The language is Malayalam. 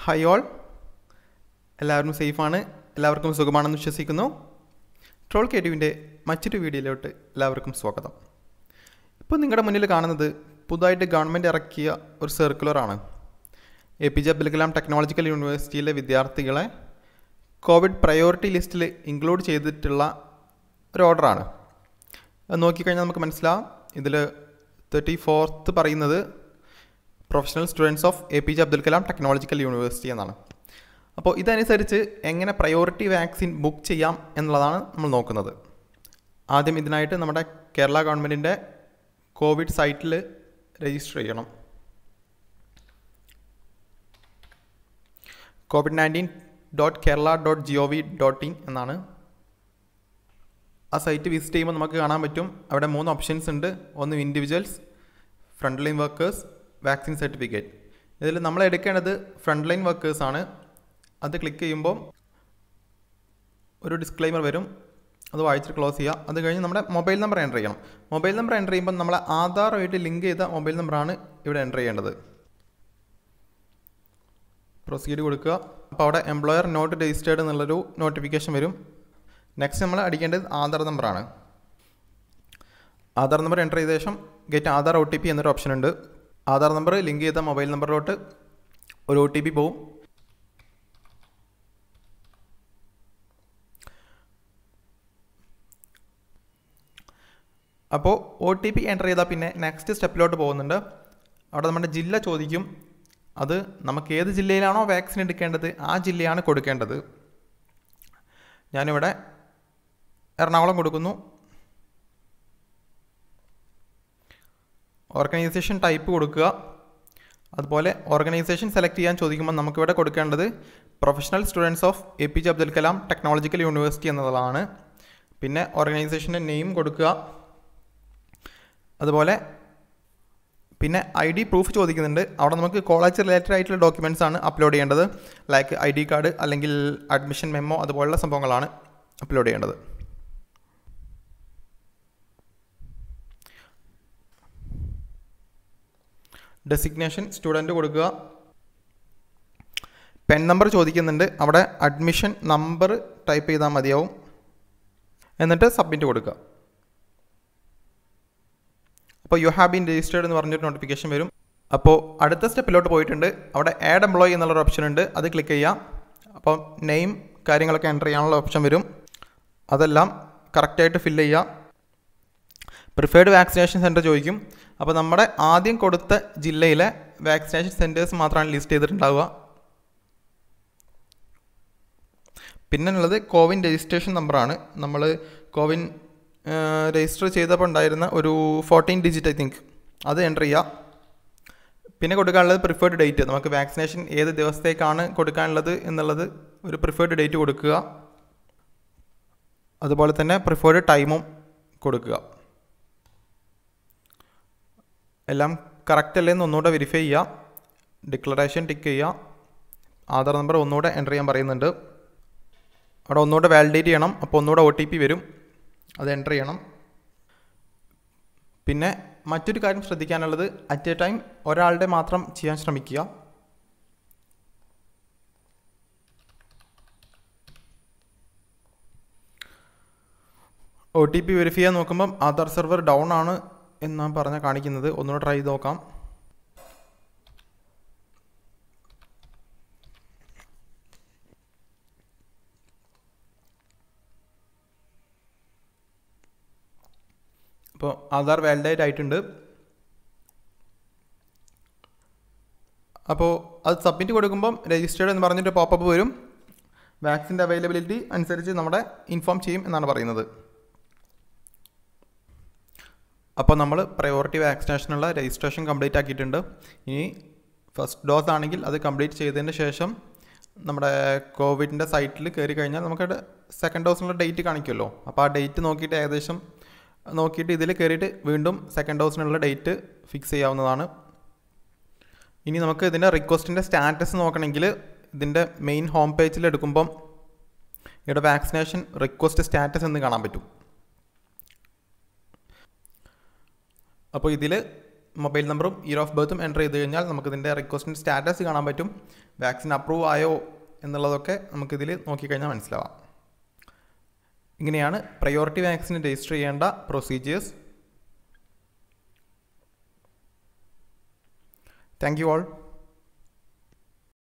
ഹായ് ഓൾ എല്ലാവരും സേഫാണ് എല്ലാവർക്കും സുഖമാണെന്ന് വിശ്വസിക്കുന്നു ട്രോൾ കേട്ടുവിൻ്റെ മറ്റൊരു വീഡിയോയിലോട്ട് എല്ലാവർക്കും സ്വാഗതം ഇപ്പോൾ നിങ്ങളുടെ മുന്നിൽ കാണുന്നത് പുതുതായിട്ട് ഗവൺമെൻറ് ഇറക്കിയ ഒരു സർക്കുലറാണ് A P J Abdul Kalam technological യൂണിവേഴ്സിറ്റിയിലെ വിദ്യാർത്ഥികളെ കോവിഡ് പ്രയോറിറ്റി ലിസ്റ്റിൽ ഇൻക്ലൂഡ് ചെയ്തിട്ടുള്ള ഒരു ഓർഡറാണ് അത് നോക്കിക്കഴിഞ്ഞാൽ നമുക്ക് മനസ്സിലാവും ഇതിൽ തേർട്ടി ഫോർത്ത് പറയുന്നത് professional students of A P J Abdul Kalam technological university എന്നാണ് അപ്പോൾ ഇതനുസരിച്ച് എങ്ങനെ പ്രയോറിറ്റി വാക്സിൻ ബുക്ക് ചെയ്യാം എന്നുള്ളതാണ് നമ്മൾ നോക്കുന്നത് ആദ്യം ഇതിനായിട്ട് നമ്മുടെ കേരള ഗവൺമെൻറ്റിൻ്റെ കോവിഡ് സൈറ്റിൽ രജിസ്റ്റർ ചെയ്യണം Covid nineteen dot Kerala dot G O V dot in എന്നാണ് ആ സൈറ്റ് വിസിറ്റ് ചെയ്യുമ്പോൾ നമുക്ക് കാണാൻ പറ്റും അവിടെ മൂന്ന് ഓപ്ഷൻസ് ഉണ്ട് ഒന്ന് individuals front line workers vaccine certificate ഇതിൽ നമ്മൾ എടുക്കേണ്ടത് ഫ്രണ്ട് ലൈൻ വർക്കേഴ്സ് ആണ് അത് ക്ലിക്ക് ചെയ്യുമ്പോൾ ഒരു ഡിസ്ക്ലൈമർ വരും അത് വായിച്ചിട്ട് ക്ലോസ് ചെയ്യുക അത് കഴിഞ്ഞ് നമ്മുടെ മൊബൈൽ നമ്പർ എൻ്റർ ചെയ്യണം മൊബൈൽ നമ്പർ എൻ്റർ ചെയ്യുമ്പോൾ നമ്മളെ ആധാറുമായിട്ട് ലിങ്ക് ചെയ്ത മൊബൈൽ നമ്പറാണ് ഇവിടെ എൻ്റർ ചെയ്യേണ്ടത് പ്രൊസീഡ് കൊടുക്കുക അപ്പോൾ അവിടെ എംപ്ലോയർ നോട്ട് രജിസ്റ്റേർഡ് എന്നുള്ളൊരു നോട്ടിഫിക്കേഷൻ വരും നെക്സ്റ്റ് നമ്മൾ അടിക്കേണ്ടത് ആധാർ നമ്പറാണ് ആധാർ നമ്പർ എൻ്റർ ചെയ്ത ശേഷം get Aadhaar O T P എന്നൊരു ഓപ്ഷൻ ഉണ്ട് ആധാർ നമ്പർ ലിങ്ക് ചെയ്ത മൊബൈൽ നമ്പറിലോട്ട് ഒരു ഒ ടി പി പോവും അപ്പോൾ ഒ ടി പി എൻ്റർ ചെയ്താൽ പിന്നെ നെക്സ്റ്റ് സ്റ്റെപ്പിലോട്ട് പോകുന്നുണ്ട് അവിടെ നമ്മുടെ ജില്ല ചോദിക്കും അത് നമുക്ക് ഏത് ജില്ലയിലാണോ വാക്സിൻ എടുക്കേണ്ടത് ആ ജില്ലയാണ് കൊടുക്കേണ്ടത് ഞാനിവിടെ എറണാകുളം കൊടുക്കുന്നു ഓർഗനൈസേഷൻ ടൈപ്പ് കൊടുക്കുക അതുപോലെ ഓർഗനൈസേഷൻ സെലക്ട് ചെയ്യാൻ ചോദിക്കുമ്പോൾ നമുക്കിവിടെ കൊടുക്കേണ്ടത് professional students of A P J Abdul Kalam technological university എന്നതാണ് പിന്നെ ഓർഗനൈസേഷൻ്റെ നെയിം കൊടുക്കുക അതുപോലെ പിന്നെ ഐ ഡി പ്രൂഫ് ചോദിക്കുന്നുണ്ട് അവിടെ നമുക്ക് കോളേജ് റിലേറ്റഡ് ആയിട്ടുള്ള ഡോക്യുമെൻറ്റ്സ് ആണ് അപ്ലോഡ് ചെയ്യേണ്ടത് ലൈക്ക് ഐ ഡി കാർഡ് അല്ലെങ്കിൽ അഡ്മിഷൻ മെമ്മോ അതുപോലുള്ള സംഭവങ്ങളാണ് അപ്ലോഡ് ചെയ്യേണ്ടത് ഡെസിഗ്നേഷൻ സ്റ്റുഡൻറ്റ് കൊടുക്കുക പെൻ നമ്പർ ചോദിക്കുന്നുണ്ട് അവിടെ അഡ്മിഷൻ നമ്പർ ടൈപ്പ് ചെയ്താൽ മതിയാവും എന്നിട്ട് സബ്മിറ്റ് കൊടുക്കുക അപ്പോൾ യു ഹാവ് ബീൻ രജിസ്റ്റേർഡ് എന്ന് പറഞ്ഞൊരു നോട്ടിഫിക്കേഷൻ വരും അപ്പോൾ അടുത്ത സ്റ്റെപ്പിലോട്ട് പോയിട്ടുണ്ട് അവിടെ ആഡ് എംപ്ലോയി എന്നുള്ളൊരു ഓപ്ഷൻ ഉണ്ട് അത് ക്ലിക്ക് ചെയ്യാം അപ്പോൾ നെയിം കാര്യങ്ങളൊക്കെ എൻ്റർ ചെയ്യാനുള്ള ഓപ്ഷൻ വരും അതെല്ലാം കറക്റ്റായിട്ട് ഫില്ല് ചെയ്യുക പ്രിഫേർഡ് വാക്സിനേഷൻ സെൻറ്റർ ചോദിക്കും അപ്പോൾ നമ്മുടെ ആദ്യം കൊടുത്ത ജില്ലയിലെ വാക്സിനേഷൻ സെൻറ്റേഴ്സ് മാത്രമാണ് ലിസ്റ്റ് ചെയ്തിട്ടുണ്ടാവുക പിന്നെ ഉള്ളത് കോവിൻ രജിസ്ട്രേഷൻ നമ്പറാണ് നമ്മൾ കോവിൻ രജിസ്റ്റർ ചെയ്തപ്പോൾ ഉണ്ടായിരുന്ന ഒരു ഫോർട്ടീൻ ഡിജിറ്റ് ഐ തിങ്ക് അത് എൻ്റർ ചെയ്യുക പിന്നെ കൊടുക്കാനുള്ളത് പ്രിഫേർഡ് ഡേറ്റ് നമുക്ക് വാക്സിനേഷൻ ഏത് ദിവസത്തേക്കാണ് കൊടുക്കാനുള്ളത് എന്നുള്ളത് ഒരു പ്രിഫേർഡ് ഡേറ്റ് കൊടുക്കുക അതുപോലെ തന്നെ പ്രിഫേർഡ് ടൈമും കൊടുക്കുക എല്ലാം കറക്റ്റ് അല്ലേന്ന് ഒന്നുകൂടെ വെരിഫൈ ചെയ്യുക ഡിക്ലറേഷൻ ടിക്ക് ചെയ്യുക ആധാർ നമ്പർ ഒന്നുകൂടെ എൻ്റർ ചെയ്യാൻ പറയുന്നുണ്ട് അവിടെ ഒന്നുകൂടെ വാലിഡേറ്റ് ചെയ്യണം അപ്പോൾ ഒന്നുകൂടെ ഒ ടി പി വരും അത് എൻ്റർ ചെയ്യണം പിന്നെ മറ്റൊരു കാര്യം ശ്രദ്ധിക്കാനുള്ളത് അറ്റ് എ ടൈം ഒരാളുടെ മാത്രം ചെയ്യാൻ ശ്രമിക്കുക ഒ ടി പി വെരിഫൈ ചെയ്യാൻ നോക്കുമ്പം ആധാർ സെർവർ ഡൗൺ ആണ് എന്നാണ് പറഞ്ഞ കാണിക്കുന്നത് ഒന്നുകൂടെ ട്രൈ ചെയ്ത് നോക്കാം അപ്പോൾ ആധാർ വാലിഡേറ്റ് ആയിട്ടുണ്ട് അപ്പോൾ അത് സബ്മിറ്റ് കൊടുക്കുമ്പം രജിസ്റ്റേർഡ് എന്ന് പറഞ്ഞിട്ട് പോപ്പപ്പ് വരും വാക്സിൻ്റെ അവൈലബിലിറ്റി അനുസരിച്ച് നമ്മുടെ ഇൻഫോം ചെയ്യും എന്നാണ് പറയുന്നത് അപ്പോൾ നമ്മൾ പ്രയോറിറ്റി വാക്സിനേഷനുള്ള രജിസ്ട്രേഷൻ കംപ്ലീറ്റ് ആക്കിയിട്ടുണ്ട് ഇനി ഫസ്റ്റ് ഡോസ് ആണെങ്കിൽ അത് കംപ്ലീറ്റ് ചെയ്തതിന് ശേഷം നമ്മുടെ കോവിഡിൻ്റെ സൈറ്റിൽ കയറി കഴിഞ്ഞാൽ നമുക്ക് സെക്കൻഡ് ഡോസിനുള്ള ഡേറ്റ് കാണിക്കുമല്ലോ അപ്പോൾ ആ ഡേറ്റ് നോക്കിയിട്ട് ഏകദേശം നോക്കിയിട്ട് ഇതിൽ കയറിയിട്ട് വീണ്ടും സെക്കൻഡ് ഡോസിനുള്ള ഡേറ്റ് ഫിക്സ് ചെയ്യാവുന്നതാണ് ഇനി നമുക്ക് ഇതിൻ്റെ റിക്വസ്റ്റിൻ്റെ സ്റ്റാറ്റസ് നോക്കണമെങ്കിൽ ഇതിൻ്റെ മെയിൻ ഹോം പേജിൽ എടുക്കുമ്പം ഇവിടെ വാക്സിനേഷൻ റിക്വസ്റ്റ് സ്റ്റാറ്റസ് എന്ന് കാണാൻ പറ്റും അപ്പോൾ ഇതിൽ മൊബൈൽ നമ്പറും ഇയർ ഓഫ് ബർത്തും എൻ്റർ ചെയ്ത് കഴിഞ്ഞാൽ നമുക്കിതിൻ്റെ റിക്വസ്റ്റിൻ്റെ സ്റ്റാറ്റസ് കാണാൻ പറ്റും വാക്സിൻ അപ്രൂവ് ആയോ എന്നുള്ളതൊക്കെ നമുക്കിതിൽ നോക്കിക്കഴിഞ്ഞാൽ മനസ്സിലാവാം ഇങ്ങനെയാണ് പ്രയോറിറ്റി വാക്സിന് രജിസ്റ്റർ ചെയ്യേണ്ട പ്രൊസീജിയേഴ്സ് താങ്ക് യു ഓൾ